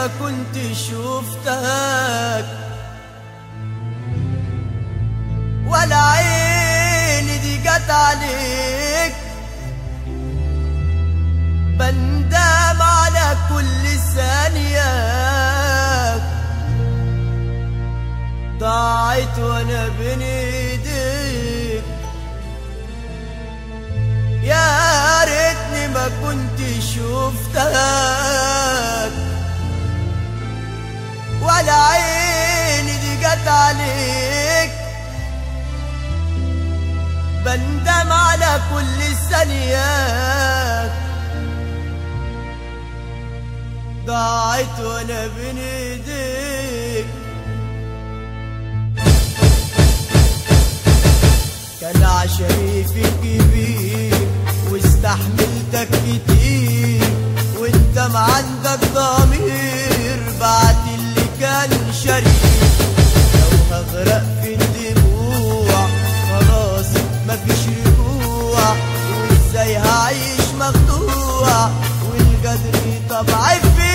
كنت شفتك ولا عيني دي جت عليك بندم على كل ثانية ضاعت وانا بين ايديك يا ريتني ما كنت شفتك ولا عيني دي جت عليك بندم على كل ثانية ضاعت وانا بين ايديك كان عشمي فيك كبير واستحملتك كتير وانت ما عندك ضمير بعد اللي كان شريك لو هغرق في الدموع خلاص مفيش رجوع وازاي هعيش مخدوع والقدر طبعي فيك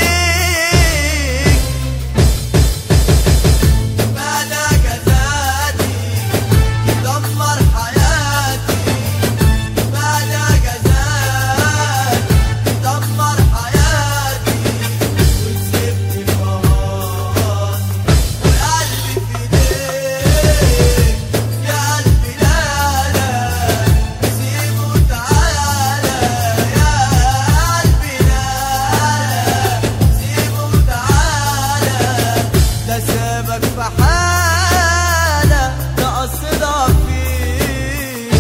ماذا جزاتي دمر حياتي ماذا جزاتي دمر حياتي وسبت مراتي وقلبي في ايديك يا قلبي لا لا سيبه تعالى يا قلبي لا لا سيبه تعالى ده سابك في حالة ده قصدها فيك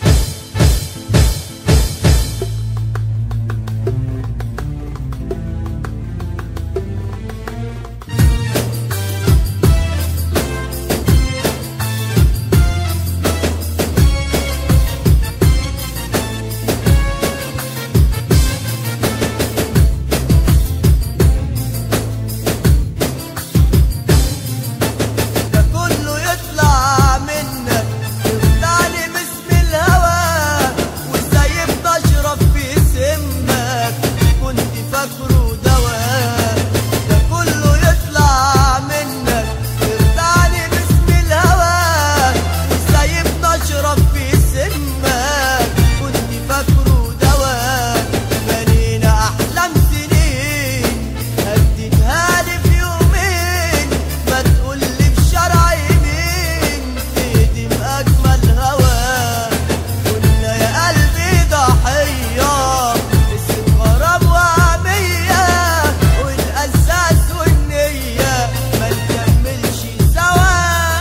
ده كله يطلع منك تخدعني باسم الهوى وازاي بتشرب في سمك كنت فاكره دواء ده كله يطلع منك تخدعني باسم الهوى وازاي بتشرب في سمك كنت فاكره دواء بنينا احلام سنين هديتها لي في يومين ما تقولي بشرع يمين تهدم اجمل هوا كنا يا قلبي ضحيه اسم غرام وهميه والاساس والنيه ما نكملش سوا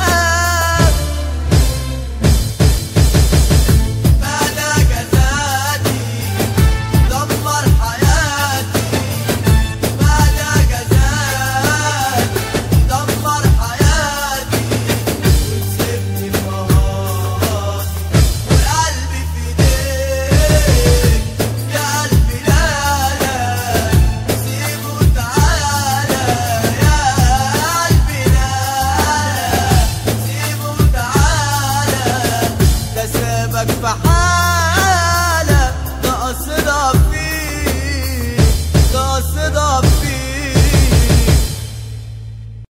ماذا جزاتي دمر حياتي ماذا جزاتي دمر حياتي وتسيبني مراتي وقلبي في ايديك يا قلبي لا لا سيبه تعالى يا قلبي لا لا سيبه تعالى ده سابك في حالة